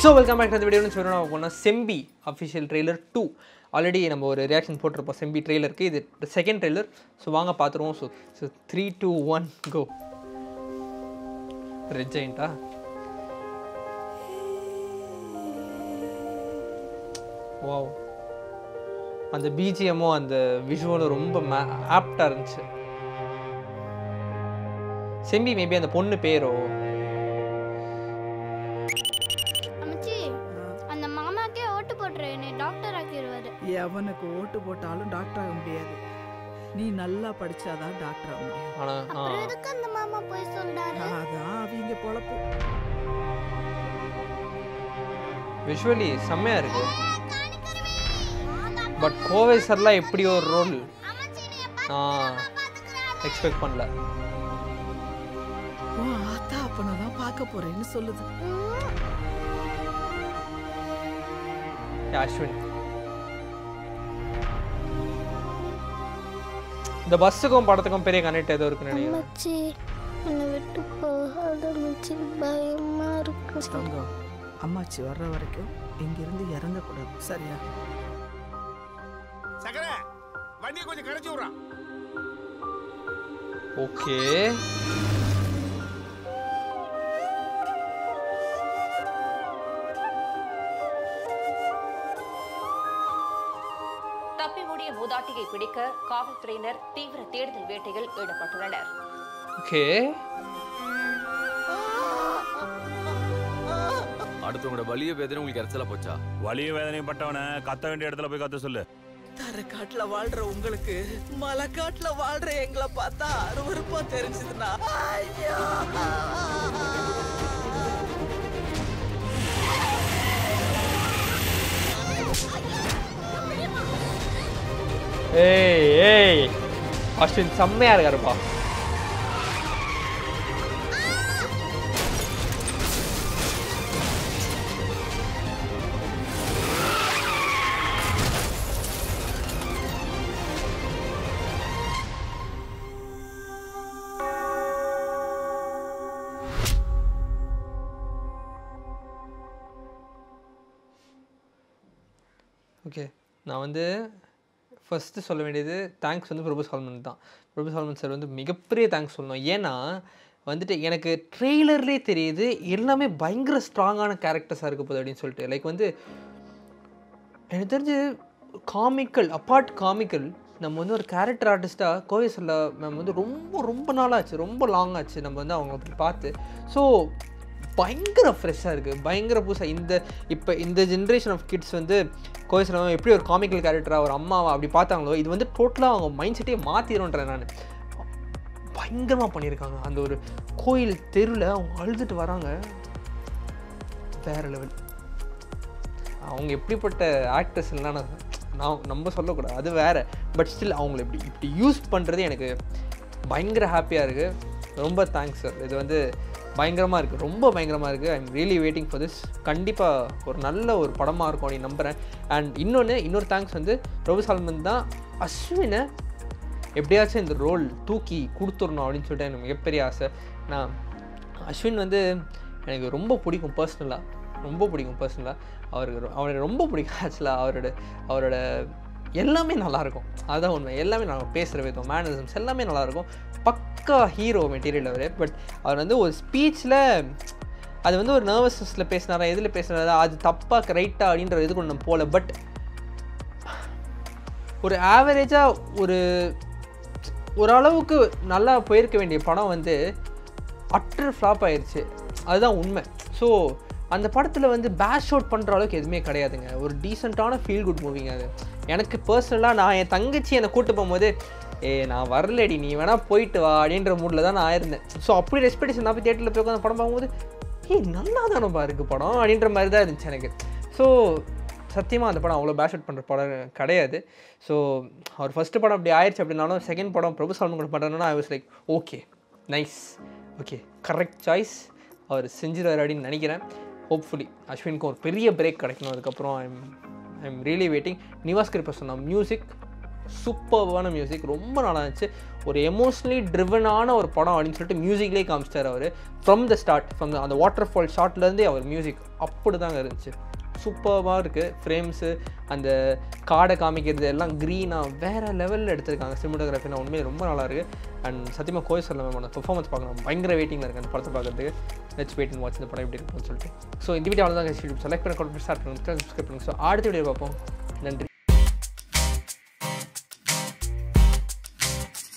so welcome back to வீடியோன்னு சொல்லணும் போனால் Sembi official trailer two already நம்ம ஒரு ரியாக்ஷன் போட்டிருப்போம் செம்பி ட்ரெய்லருக்கு இது செகண்ட் ட்ரெய்லர் ஸோ வாங்க பார்த்துருவோம் so so three two one go red ஜெயின்ட்டா வாவ் அந்த பிஜிஎம்மும் அந்த விஷுவலும் ரொம்ப ஆப்டாக இருந்துச்சு செம்பி மேபி அந்த பொண்ணு பேரோ அம்மச்சி அந்த மாமாக்கே ஓட்டு போட்டுரு என்னை டாக்டர் ஆக்கிடுவாரு எவனுக்கு ஓட்டு போட்டாலும் டாக்டர் ஆக முடியாது நீ நல்லா படிச்சாதான் டாக்டர் ஆக முடியும் ஆனால் அப்புறம் எதுக்கு அந்த மாமா போய் சொல்றாரு அதான் அவங்க பொழப்பு விஷுவலி செம்மையாக இருக்கு பட் கோவை சர்லாம் எப்படி ஒரு ரோல் நான் எக்ஸ்பெக்ட் பண்ணல ஓ ஆத்தா அப்பனை தான் பார்க்க போறேன்னு சொல்லுது Yeah, அஸ்வின் இந்த பஸ்ஸுக்கும் படத்துக்கும் பெரிய கனெக்ட் ஏதோ இருக்குன்னு நினைக்கிறேன் அம்மச்சி என்னை விட்டு போகாத அம்மச்சி பயமா இருக்கு தங்கம் அம்மாச்சி வர்ற வரைக்கும் இங்கிருந்து இறங்கக்கூடாது சரியா சக்கர வண்டியை கொஞ்சம் கரைச்சி விட்றான் ஓகே தப்பி ஓடிய மூதாட்டியை பிடிக்க காவல்துறையினர் தீவிர தேடுதல் வேட்டையில் ஈடுபட்டுள்ளனர் ஓகே அடுத்தவங்களோட வலிய வேதனை உங்களுக்கு இறைச்சலா போச்சா வலிய வேதனையும் பட்டவனை கத்த வேண்டிய இடத்துல போய் கத்த சொல்லு தரக்காட்டுல வாழ்ற உங்களுக்கு மலைக்காட்டுல வாழ்ற எங்களை பார்த்தா அருவருப்பா தெரிஞ்சதுன்னா ஐயோ ஏய் ஏய் அஸ்வின் செம்மையா இருக்காருப்பா ஓகே நான் வந்து ஃபஸ்ட்டு சொல்ல வேண்டியது தேங்க்ஸ் வந்து பிரபு சால்மன் தான் பிரபு சால்மன் சார் வந்து மிகப்பெரிய தேங்க்ஸ் சொல்லணும் ஏன்னா வந்துட்டு எனக்கு ட்ரெய்லர்லேயே தெரியுது எல்லாமே பயங்கர ஸ்ட்ராங்கான கேரக்டர்ஸாக இருக்க போகுது அப்படின்னு சொல்லிட்டு லைக் வந்து எனக்கு தெரிஞ்சு காமிக்கல் அப்பார்ட் காமிக்கல் நம்ம வந்து ஒரு கேரக்டர் ஆர்டிஸ்ட்டாக கோவை சொல்ல மேம் வந்து ரொம்ப ரொம்ப நாளாச்சு ரொம்ப லாங் ஆச்சு நம்ம வந்து அவங்கள போய் பார்த்து ஸோ பயங்கர ஃப்ரெஷ்ஷாக இருக்குது பயங்கர புதுசாக இந்த இப்போ இந்த ஜென்ரேஷன் ஆஃப் கிட்ஸ் வந்து கோவை சொல்ல எப்படி ஒரு காமிக்கல் கேரக்டராக ஒரு அம்மாவை அப்படி பார்த்தாங்களோ இது வந்து டோட்டலாக அவங்க மைண்ட் செட்டே மாற்றிடும்ன்றேன் நான் பயங்கரமாக பண்ணியிருக்காங்க அந்த ஒரு கோயில் தெருவில் அவங்க அழுதுட்டு வராங்க வேற லெவல் அவங்க எப்படிப்பட்ட ஆக்டர்ஸ் இல்லைனா நான் நம்ம சொல்லக்கூடாது அது வேற பட் ஸ்டில் அவங்கள இப்படி இப்படி யூஸ் பண்ணுறது எனக்கு பயங்கர ஹாப்பியாக இருக்குது ரொம்ப தேங்க்ஸ் சார் இது வந்து பயங்கரமாக இருக்குது ரொம்ப பயங்கரமாக இருக்குது I am really waiting for this கண்டிப்பாக ஒரு நல்ல ஒரு படமாக இருக்கும் அப்படின்னு நம்புகிறேன் அண்ட் இன்னொன்று இன்னொரு தேங்க்ஸ் வந்து பிரபு சால்மன் தான் அஸ்வினை எப்படியாச்சும் இந்த ரோல் தூக்கி கொடுத்துடணும் அப்படின்னு சொல்லிட்டு எனக்கு மிகப்பெரிய ஆசை நான் அஸ்வின் வந்து எனக்கு ரொம்ப பிடிக்கும் பர்சனலாக ரொம்ப பிடிக்கும் பர்சனலாக அவருக்கு ரொ- அவரை ரொம்ப பிடிக்கும் ஆக்சுவலாக அவரோட அவரோட எல்லாமே நல்லாயிருக்கும் அதுதான் உண்மை எல்லாமே நல்லா பேசுகிற விதம் மேனரிசம்ஸ் எல்லாமே நல்லாயிருக்கும் பக்கா ஹீரோ மெட்டீரியல் அவர் பட் அவர் வந்து ஒரு ஸ்பீச்சில் அது வந்து ஒரு நர்வஸ்னஸில் பேசினாரா எதில் பேசினாரா அது தப்பாக ரைட்டா அப்படின்ற இதுக்கு நம்ம போகல பட் ஒரு ஆவரேஜாக ஒரு ஓரளவுக்கு நல்லா போயிருக்க வேண்டிய படம் வந்து அட்டர் ஃப்ளாப் ஆயிடுச்சு அதுதான் உண்மை ஸோ அந்த படத்தில் வந்து பேஷ் அவுட் பண்ணுற அளவுக்கு எதுவுமே கிடையாதுங்க ஒரு டீசெண்டான ஃபீல் குட் மூவிங்க அது எனக்கு பர்சனலாக நான் என் தங்கச்சி என்னை கூட்டு போகும்போது ஏ நான் வரலடி நீ வேணால் போயிட்டு வா அப்படின்ற மூடில் தான் நான் ஆயிருந்தேன் ஸோ அப்படி ரெஸ்பெக்டேஷன் நான் போய் தேட்டரில் போய் உட்காந்து படம் பார்க்கும்போது ஏய் நல்லா தானப்பா இருக்குது படம் அப்படின்ற மாதிரி தான் இருந்துச்சு எனக்கு ஸோ சத்தியமாக அந்த படம் அவ்வளோ பேஷ் அவுட் பண்ணுற படம் கிடையாது ஸோ அவர் ஃபஸ்ட்டு படம் அப்படி ஆயிடுச்சு அப்படின்னாலும் செகண்ட் படம் பிரபு சால்மன் கூட பண்ணுறேன்னா I was like okay nice okay correct choice அவர் செஞ்சிருவார் அப்படின்னு நினைக்கிறேன் ஹோப்ஃபுல்லி அஸ்வினுக்கு ஒரு பெரிய பிரேக் கிடைக்கணும் அதுக்கப்புறம் I'm I'm really waiting Nivas கிருப்ப சொன்ன மியூசிக் சூப்பர்வான மியூசிக் ரொம்ப நல்லா இருந்துச்சு ஒரு எமோஷ்னலி ட்ரிவனான ஒரு படம் அப்படின்னு சொல்லிட்டு மியூசிக்லேயே காமிச்சிட்டார் அவர் ஃப்ரம் த ஸ்டார்ட் ஃப்ரம் அந்த வாட்டர் ஃபால் ஷாட்லேருந்தே அவர் மியூசிக் அப்படி தாங்க இருந்துச்சு சூப்பராக இருக்குது ஃப்ரேம்ஸு அந்த காடை காமிக்கிறது எல்லாம் க்ரீனாக வேறு லெவலில் எடுத்திருக்காங்க சினிமோட்டோகிராஃபிலாம் உண்மையிலே ரொம்ப நல்லா இருக்குது அண்ட் சத்தியமாக கோயில் சொல்ல மேம் பெர்ஃபார்மன்ஸ் பார்க்கணும் பயங்கர வெயிட்டிங்கில் இருக்குது அந்த படத்தை பார்க்கறதுக்கு லெட்ஸ் வெயிட் அண்ட் வாட்ச் இந்த படம் எப்படி இருக்கும்னு சொல்லிட்டு ஸோ இந்த வீடியோ அவ்வளோதான் செலக்ட் பண்ண ஸ்டார்ட் பண்ணுங்க சப்ஸ்கிரைப் பண்ணுங்க ஸோ அடுத்த வீடியோ பார்ப்போம் நன்றி